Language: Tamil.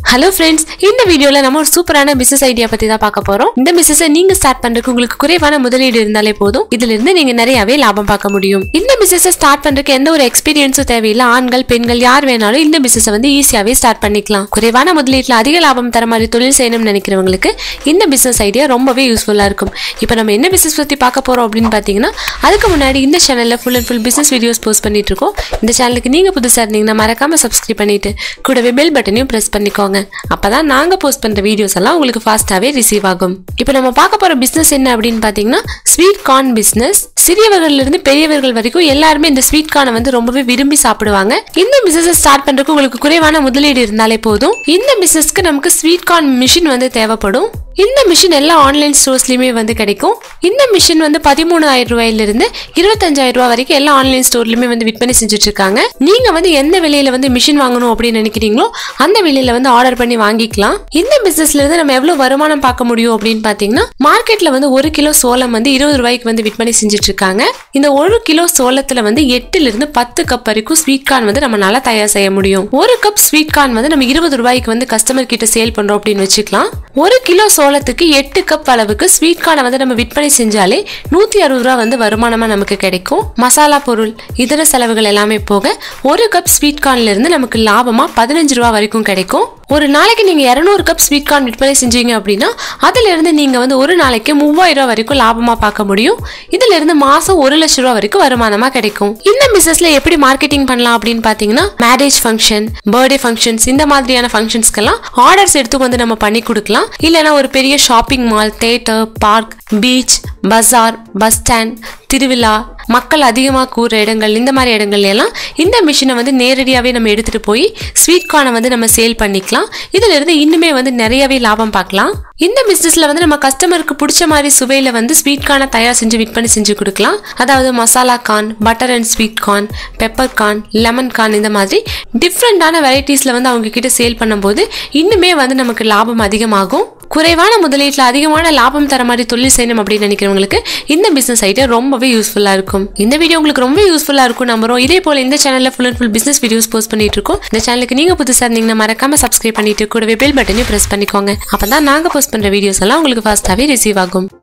ஹலோ ஃப்ரெண்ட்ஸ் இந்த வீடியோல நம்ம ஒரு சூப்பரான பிசினஸ் ஐடியா பத்தி தான் பார்க்க போறோம் இந்த பிசினஸ் நீங்க ஸ்டார்ட் பண்றதுக்கு உங்களுக்கு குறைவான முதலீடு இருந்தாலே போதும் இதுல இருந்து நீங்க நிறையவே லாபம் பார்க்க முடியும் இந்த பிசினஸ் ஸ்டார்ட் பண்றதுக்கு எந்த ஒரு எக்ஸ்பீரியன்ஸும் தேவையில்லை ஆண்கள் பெண்கள் யார் வேணாலும் இந்த பிசினஸ் வந்து ஈஸியாவே ஸ்டார்ட் பண்ணிக்கலாம் குறைவான முதலீட்டுல அதிக லாபம் தர மாதிரி தொழில் செய்யணும்னு நினைக்கிறவங்களுக்கு இந்த பிசினஸ் ஐடியா ரொம்பவே யூஸ்ஃபுல்லா இருக்கும் இப்போ நம்ம என்ன பிசினஸ் பத்தி பார்க்க போறோம் அப்படின்னு பாத்தீங்கன்னா அதுக்கு முன்னாடி இந்த சேனல்ல full and full business videos post பண்ணிட்டு இருக்கோம் இந்த சேனலுக்கு நீங்க புதுசா இருந்தீங்கன்னா மறக்காம சப்ஸ்கிரைப் பண்ணிட்டு கூடவே பெல் பட்டனையும் பிரஸ் பண்ணிக்கோங்க அப்பதான் நாங்க போஸ்ட் பண்ற வீடியோஸ் எல்லாம் உங்களுக்கு ஃபாஸ்டாவே ரிசீவ் ஆகும் இப்போ நம்ம பார்க்க போற பிசினஸ் என்ன அப்படின்னு பாத்தீங்கன்னா ஸ்வீட் கார்ன் பிசினஸ் சிறியவர்கள்ல இருந்து பெரியவர்கள் வரைக்கும் எல்லாருமே இந்த ஸ்வீட் கார்னை வந்து ரொம்பவே விரும்பி சாப்பிடுவாங்க இந்த பிசினஸ் ஸ்டார்ட் பண்றதுக்கு உங்களுக்கு குறைவான முதலீடு இருந்தாலே போதும் இந்த பிசினஸ்க்கு நமக்கு ஸ்வீட் கார்ன் மிஷின் வந்து தேவைப்படும் இந்த மிஷின் எல்லா ஆன்லைன் ஸ்டோர்ஸ்லயுமே வந்து கிடைக்கும் இந்த மிஷின் வந்து பதிமூணாயிரம் ரூபாயில இருந்து இருபத்தஞ்சாயிரம் ரூபாய் வரைக்கும் எல்லா ஆன்லைன் ஸ்டோர்லயுமே வந்து விற்பனை செஞ்சுட்டு இருக்காங்க நீங்க வந்து எந்த விலையில வந்து மிஷின் வாங்கணும் அப்படின்னு நினைக்கிறீங்களோ அந்த விலையில வந்து ஆர்டர் பண்ணி வாங்கிக்கலாம் இந்த பிசினஸ்ல இருந்து நம்ம எவ்வளவு வருமானம் பார்க்க முடியும் அப்படின்னு பாத்தீங்கன்னா மார்க்கெட்ல வந்து ஒரு கிலோ சோளம் வந்து இருபது ரூபாய்க்கு வந்து விற்பனை செஞ்சுட்டு இருக்காங்க இந்த ஒரு கிலோ சோளத்துல வந்து எட்டுல இருந்து பத்து கப் வரைக்கும் ஸ்வீட் கார்ன் வந்து நம்ம நல்லா தயார் செய்ய முடியும் ஒரு கப் ஸ்வீட் கார்ன் வந்து நம்ம இருபது ரூபாய்க்கு வந்து கஸ்டமர் கிட்ட சேல் பண்றோம் அப்படின்னு வச்சுக்கலாம் ஒரு கிலோ சோளத்துக்கு எட்டு கப் அளவுக்கு ஸ்வீட் கார்னை வந்து நம்ம விற்பனை செஞ்சாலே நூத்தி அறுபது ரூபா வந்து வருமானமா நமக்கு கிடைக்கும் மசாலா பொருள் இதர செலவுகள் எல்லாமே போக ஒரு கப் ஸ்வீட் கார்ன்ல இருந்து நமக்கு லாபமா பதினஞ்சு ரூபா வரைக்கும் கிடைக்கும் ஒரு நாளைக்கு நீங்க இரநூறு கப் ஸ்வீட் கார்ன் விற்பனை செஞ்சீங்க அப்படின்னா அதுல இருந்து நீங்க வந்து ஒரு நாளைக்கு மூவாயிரம் ரூபாய் வரைக்கும் லாபமா பார்க்க முடியும் இதுல இருந்து மாசம் ஒரு லட்சம் ரூபாய் வரைக்கும் வருமானமா கிடைக்கும் இந்த பிசினஸ்ல எப்படி மார்க்கெட்டிங் பண்ணலாம் அப்படின்னு பாத்தீங்கன்னா மேரேஜ் ஃபங்க்ஷன் பர்த்டே ஃபங்க்ஷன்ஸ் இந்த மாதிரியான ஃபங்க்ஷன்ஸ்க்கெல்லாம் ஆர்டர்ஸ் எடுத்து வந்து நம்ம பண்ணி கொடுக்கலாம் இல்லைன்னா ஒரு பெரிய shopping mall theatre park beach பஜார் பஸ் ஸ்டாண்ட் திருவிழா மக்கள் அதிகமாக கூற இடங்கள் இந்த மாதிரி இடங்கள்ல எல்லாம் இந்த மிஷினை வந்து நேரடியாகவே நம்ம எடுத்துட்டு போய் ஸ்வீட் கார்னை வந்து நம்ம சேல் பண்ணிக்கலாம் இதுல இருந்து இன்னுமே வந்து நிறையவே லாபம் பார்க்கலாம் இந்த பிசினஸ்ல வந்து நம்ம கஸ்டமருக்கு பிடிச்ச மாதிரி சுவையில வந்து ஸ்வீட் கார்னை தயார் செஞ்சு விற்பனை செஞ்சு கொடுக்கலாம் அதாவது masala corn butter and sweet corn pepper corn lemon corn இந்த மாதிரி டிஃப்ரெண்டான வெரைட்டிஸ்ல வந்து அவங்க கிட்ட சேல் பண்ணும்போது இன்னுமே வந்து நமக்கு லாபம் அதிகமாகும் குறைவான முதலீட்டில் அதிகமான லாபம் தர மாதிரி தொழில் செய்யணும் அப்படின்னு நினைக்கிறவங்களுக்கு இந்த பிசினஸ் ஐடியா ரொம்பவே யூஸ்ஃபுல்லா இருக்கும் இந்த வீடியோ உங்களுக்கு ரொம்ப யூஸ்ஃபுல்லா இருக்கும் நம்புறோம் இதே போல இந்த சேனல்ல full and full business videos post பண்ணிட்டு இருக்கோம் இந்த சேனலுக்கு நீங்க புதுசா இருந்தீங்கன்னா மறக்காம சப்ஸ்கிரைப் பண்ணிட்டு கூடவே பெல் பட்டனையும் பிரஸ் பண்ணிக்கோங்க அப்பதான் நாங்க போஸ்ட் பண்ற வீடியோஸ் எல்லாம் உங்களுக்கு ஃபாஸ்டாவே ரிசீவ் ஆகும்